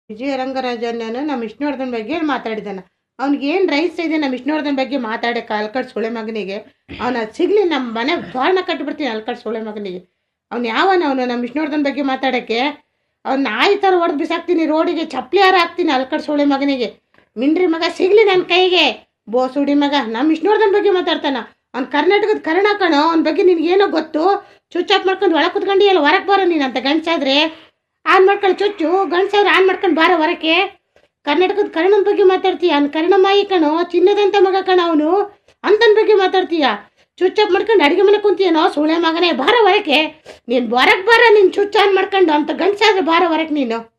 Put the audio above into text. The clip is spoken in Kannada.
ವಿಜಯ ರಂಗರಾಜಣ್ಣನು ನಮ್ಮ ವಿಷ್ಣುವರ್ಧನ್ ಬಗ್ಗೆ ಮಾತಾಡಿದಾನ ಅವ್ನಿಗೆ ಏನು ರೈಸ್ ಇದೆ ನಮ್ಮ ವಿಷ್ಣುವರ್ಧನ್ ಬಗ್ಗೆ ಮಾತಾಡಕ್ಕೆ ಅಲ್ಕಟ್ ಸುಳೆ ಮಗನಿಗೆ ಅವನ ಸಿಗ್ಲಿ ನಮ್ಮ ಮನೆ ತೋರಣ ಕಟ್ಬಿಡ್ತೀನಿ ಅಲ್ಕಟ್ ಸುಳೆ ಮಗನಿಗೆ ಅವ್ನು ಯಾವನ ಅವನು ನಮ್ಮ ವಿಷ್ಣುವರ್ಧನ್ ಬಗ್ಗೆ ಮಾತಾಡಕ್ಕೆ ಅವ್ನ ನಾಯಿ ಥರ ಹೊಡೆದು ಬಿಸಾಕ್ತೀನಿ ರೋಡಿಗೆ ಚಪ್ಪಲಿ ಹಾರ ಹಾಕ್ತೀನಿ ಅಲ್ಕಟ್ ಸುಳೆ ಮಗನಿಗೆ ಮಿಂಡ್ರಿ ಮಗ ಸಿಗ್ಲಿ ನನ್ನ ಕೈಗೆ ಬೋ ಸುಡಿ ಮಗ ನಮ್ಮ ವಿಷ್ಣುವರ್ಧನ್ ಬಗ್ಗೆ ಮಾತಾಡ್ತಾನ ಅವ್ನು ಕರ್ನಾಟಕದ ಕರ್ಣ ಕಣೋ ಅವ್ನ ಬಗ್ಗೆ ನಿನಗೇನೋ ಗೊತ್ತು ಚುಚ್ ಆಫ್ ಮಾಡ್ಕೊಂಡು ಒಳಗೆ ಕುತ್ಕೊಂಡು ಎಲ್ಲ ಹೊರಗೆ ಬರೋ ನೀನು ಅಂತ ಗಂಡ್ಸಾದ್ರೆ ಆನ್ ಮಾಡ್ಕೊಂಡು ಚುಚ್ಚು ಗಂಡ್ಸಾದ್ರೆ ಆನ್ ಮಾಡ್ಕೊಂಡು ಬಾರ ಹೊರಕ್ಕೆ ಕರ್ನಾಟಕದ ಕರ್ಣನ ಬಗ್ಗೆ ಮಾತಾಡ್ತೀಯ ಅವ್ನು ಕರ್ಣಮಾಯಿ ಕಣೋ ಚಿನ್ನದಂತ ಮಗ ಕಣ ಅವನು ಅಂತನ ಬಗ್ಗೆ ಮಾತಾಡ್ತೀಯ ಚುಚ್ ಆಫ್ ಮಾಡ್ಕೊಂಡು ಅಡಿಗೆ ಮನೆ ಕುಂತೀಯನೋ ಸುಳೆ ಮಗನೇ ಬಾರ ಹೊರಕ್ಕೆ ನೀನು ಹೊರಗೆ ಬಾರ ನೀನು ಚುಚ್ ಆನ್ ಮಾಡ್ಕೊಂಡು ಅಂತ ಗಂಡ್ಸಾದ್ರೆ ಬಾರ ಹೊರಕ್ಕೆ ನೀನು